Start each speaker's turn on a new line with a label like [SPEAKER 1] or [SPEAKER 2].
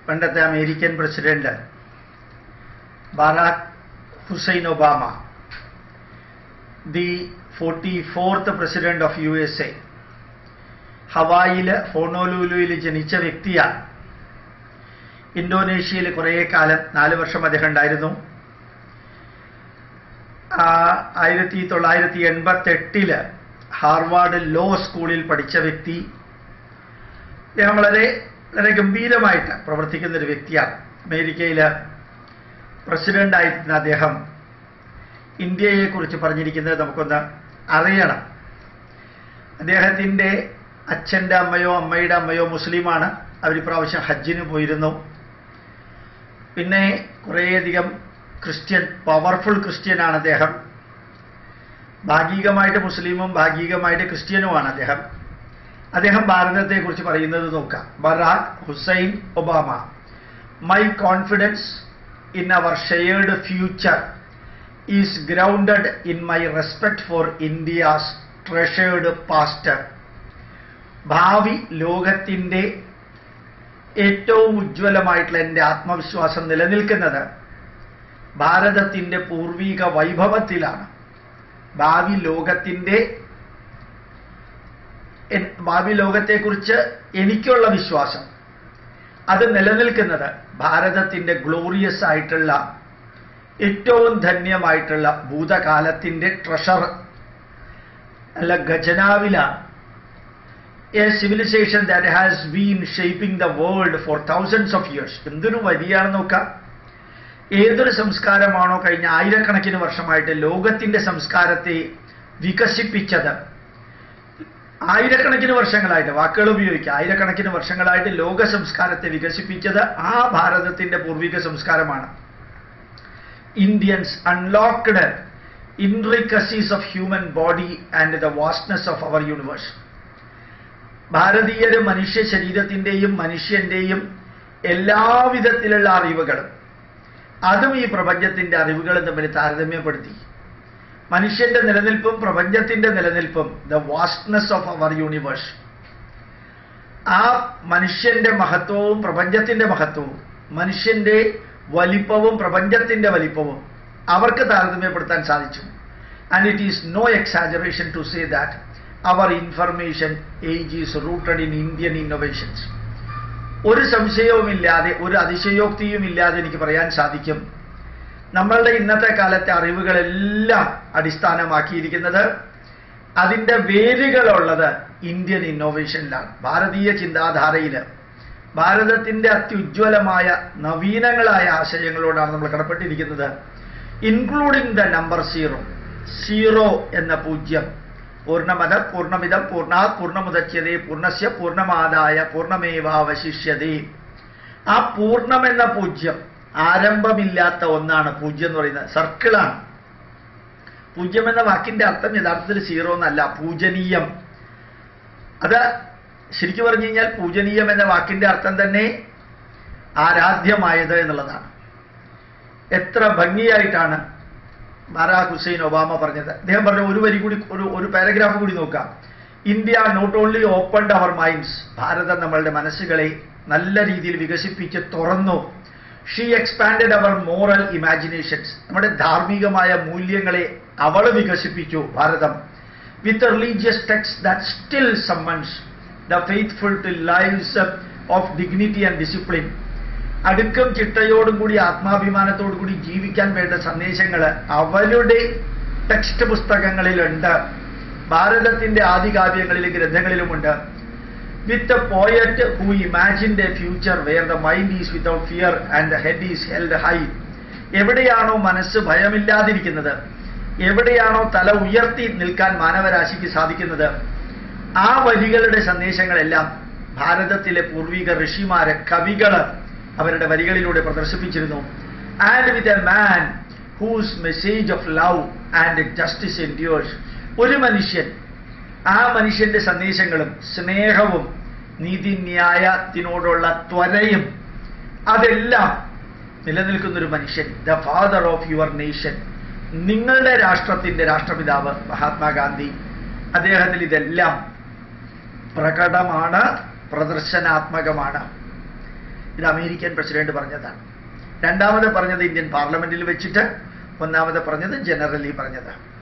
[SPEAKER 1] പണ്ടത്തെ American president Barack Hussein Obama the forty fourth president of U S A ഹവായിൽ ഹോണോലൂലുവിൽ ജനിച്ച വ്യക്തിയാണ് ഇന്തോനേഷ്യയിൽ കുറേ കാലം നാല് വർഷം അദ്ദേഹം ഉണ്ടായിരുന്നു ആയിരത്തി തൊള്ളായിരത്തി എൺപത്തി എട്ടില് ഹാർവാർഡ് ലോ സ്കൂളിൽ പഠിച്ച വ്യക്തി അദ്ദേഹം വളരെ വളരെ ഗംഭീരമായിട്ട് പ്രവർത്തിക്കുന്ന ഒരു വ്യക്തിയാണ് അമേരിക്കയിൽ പ്രസിഡന്റ് ആയിരുന്ന അദ്ദേഹം ഇന്ത്യയെക്കുറിച്ച് പറഞ്ഞിരിക്കുന്നത് നമുക്കൊന്ന് അറിയണം അദ്ദേഹത്തിൻ്റെ അച്ഛൻ്റെ അമ്മയോ അമ്മയുടെ അമ്മയോ മുസ്ലിമാണ് അവർ ഇപ്രാവശ്യം ഹജ്ജിന് പോയിരുന്നു പിന്നെ കുറേയധികം ക്രിസ്ത്യൻ പവർഫുൾ ക്രിസ്ത്യനാണ് അദ്ദേഹം ഭാഗികമായിട്ട് മുസ്ലിമും ഭാഗികമായിട്ട് ക്രിസ്ത്യനുമാണ് അദ്ദേഹം അദ്ദേഹം ഭാരതത്തെക്കുറിച്ച് പറയുന്നത് നോക്കാം Barack Hussein Obama my confidence in our shared future is grounded in my respect for India's treasured past ഭാവി ലോകത്തിൻ്റെ ഏറ്റവും ഉജ്ജ്വലമായിട്ടുള്ള എൻ്റെ ആത്മവിശ്വാസം നിലനിൽക്കുന്നത് ഭാരതത്തിൻ്റെ പൂർവിക വൈഭവത്തിലാണ് ഭാവി ലോകത്തിൻ്റെ ഭാവി ലോകത്തെക്കുറിച്ച് എനിക്കുള്ള വിശ്വാസം അത് നിലനിൽക്കുന്നത് ഭാരതത്തിൻ്റെ ഗ്ലോറിയസ് ആയിട്ടുള്ള ഏറ്റവും ധന്യമായിട്ടുള്ള ഭൂതകാലത്തിൻ്റെ ട്രഷർ അല്ല ഖജനാവിലാണ് a civilization that has been shaping the world for thousands of years എന്തൊരു വരിയാണെന്ന് നോക്കാം ഏതൊരു സംസ്കാരമാണോ കഴിഞ്ഞ ആയിരക്കണക്കിന് വർഷമായിട്ട് ലോകത്തിന്റെ സംസ്കാരത്തെ വികസിപ്പിച്ചത് ആയിരക്കണക്കിന് വർഷങ്ങളായിട്ട് വാക്കുകൾ ഉപയോഗിക്കുക ആയിരക്കണക്കിന് വർഷങ്ങളായിട്ട് ലോക സംസ്കാരത്തെ വികസിപ്പിച്ചത് ആ ഭാരതത്തിന്റെ പൂർവിക സംസ്കാരമാണ് Indians unlocked intricacies of human body and the vastness of our universe ഭാരതീയര് മനുഷ്യ ശരീരത്തിന്റെയും മനുഷ്യന്റെയും എല്ലാവിധത്തിലുള്ള അറിവുകളും അതും ഈ പ്രപഞ്ചത്തിന്റെ അറിവുകളും തമ്മിൽ താരതമ്യപ്പെടുത്തി മനുഷ്യന്റെ നിലനിൽപ്പും പ്രപഞ്ചത്തിന്റെ നിലനിൽപ്പും the vastness of our universe ആ മനുഷ്യന്റെ മഹത്വവും പ്രപഞ്ചത്തിന്റെ മഹത്വവും മനുഷ്യന്റെ വലിപ്പവും പ്രപഞ്ചത്തിന്റെ വലിപ്പവും അവർക്ക് താരതമ്യപ്പെടുത്താൻ സാധിച്ചു and it is no exaggeration to say that our information age is rooted in Indian innovations ഒരു സംശയവുമില്ലാതെ ഒരു അതിശയോക്തിയും ഇല്ലാതെ എനിക്ക് പറയാൻ സാധിക്കും നമ്മളുടെ ഇന്നത്തെ കാലത്തെ അറിവുകളെല്ലാം അടിസ്ഥാനമാക്കിയിരിക്കുന്നത് അതിൻ്റെ വേരുകളുള്ളത് ഇന്ത്യൻ ഇന്നോവേഷനിലാണ് ഭാരതീയ ചിന്താധാരയിൽ ഭാരതത്തിൻ്റെ അത്യുജ്വലമായ നവീനങ്ങളായ ആശയങ്ങളോടാണ് നമ്മൾ കടപ്പെട്ടിരിക്കുന്നത് including the number zero zero എന്ന പൂജ്യം പൂർണ്ണമത പൂർണ്ണമിതം പൂർണ്ണാത് പൂർണ്ണമുദച്യതേ പൂർണ്ണസ്യ പൂർണ്ണമാതായ പൂർണ്ണമേവാവശിഷ്യതേ ആ പൂർണ്ണം എന്ന പൂജ്യം ആരംഭമില്ലാത്ത ഒന്നാണ് പൂജ്യം എന്ന് പറയുന്നത് സർക്കിളാണ് പൂജ്യം എന്ന വാക്കിന്റെ അർത്ഥം യഥാർത്ഥത്തിൽ സീറോ എന്നല്ല പൂജനീയം അത് ശരിക്കും പറഞ്ഞു കഴിഞ്ഞാൽ പൂജനീയം എന്ന വാക്കിന്റെ അർത്ഥം തന്നെ ആരാധ്യമായത് എന്നുള്ളതാണ് എത്ര ഭംഗിയായിട്ടാണ് ബറാഖ് ഹുസൈൻ ഒബാമ പറഞ്ഞത് അദ്ദേഹം പറഞ്ഞ ഒരു വരി കൂടി ഒരു ഒരു പാരഗ്രാഫ് കൂടി നോക്കാം India not only opened our minds ഭാരതം നമ്മളുടെ മനസ്സുകളെ നല്ല രീതിയിൽ വികസിപ്പിച്ച് തുറന്നു she expanded our moral imaginations നമ്മുടെ ധാർമ്മികമായ മൂല്യങ്ങളെ അവൾ വികസിപ്പിച്ചു ഭാരതം with religious text that still summons the faithful to lives of dignity and discipline അടുക്കം ചിട്ടയോടും കൂടി ആത്മാഭിമാനത്തോടു കൂടി ജീവിക്കാൻ വേണ്ട സന്ദേശങ്ങൾ അവരുടെ ടെക്സ്റ്റ് പുസ്തകങ്ങളിലുണ്ട് ഭാരതത്തിന്റെ ആദികാവ്യങ്ങളിലും ഗ്രന്ഥങ്ങളിലുമുണ്ട് with a poet who imagined a future where the mind is without fear and the head is held high എവിടെയാണോ മനസ്സ് ഭയമില്ലാതിരിക്കുന്നത് എവിടെയാണോ തല ഉയർത്തി നിൽക്കാൻ മാനവരാശിക്ക് സാധിക്കുന്നത് ആ വരികളുടെ സന്ദേശങ്ങളെല്ലാം ഭാരതത്തിലെ പൂർവിക ഋഷിമാര് കവികള് അവരുടെ വരികളിലൂടെ പ്രദർശിപ്പിച്ചിരുന്നു and with a man whose message of love and justice endures ഒരു മനുഷ്യൻ ആ മനുഷ്യന്റെ സന്ദേശങ്ങളും സ്നേഹവും നീതിന്യായത്തിനോടുള്ള ത്വരയും അതെല്ലാം നിലനിൽക്കുന്ന ഒരു മനുഷ്യൻ the father of your nation നിങ്ങളുടെ രാഷ്ട്രത്തിന്റെ രാഷ്ട്രപിതാവ് മഹാത്മാഗാന്ധി അദ്ദേഹത്തിൽ ഇതെല്ലാം പ്രകടമാണ് പ്രദർശനാത്മകമാണ് ഇത് അമേരിക്കൻ പ്രസിഡന്റ് പറഞ്ഞതാണ് രണ്ടാമത് പറഞ്ഞത് ഇന്ത്യൻ പാർലമെന്റിൽ വെച്ചിട്ട് ഒന്നാമത് പറഞ്ഞത് ജനറലി പറഞ്ഞതാണ്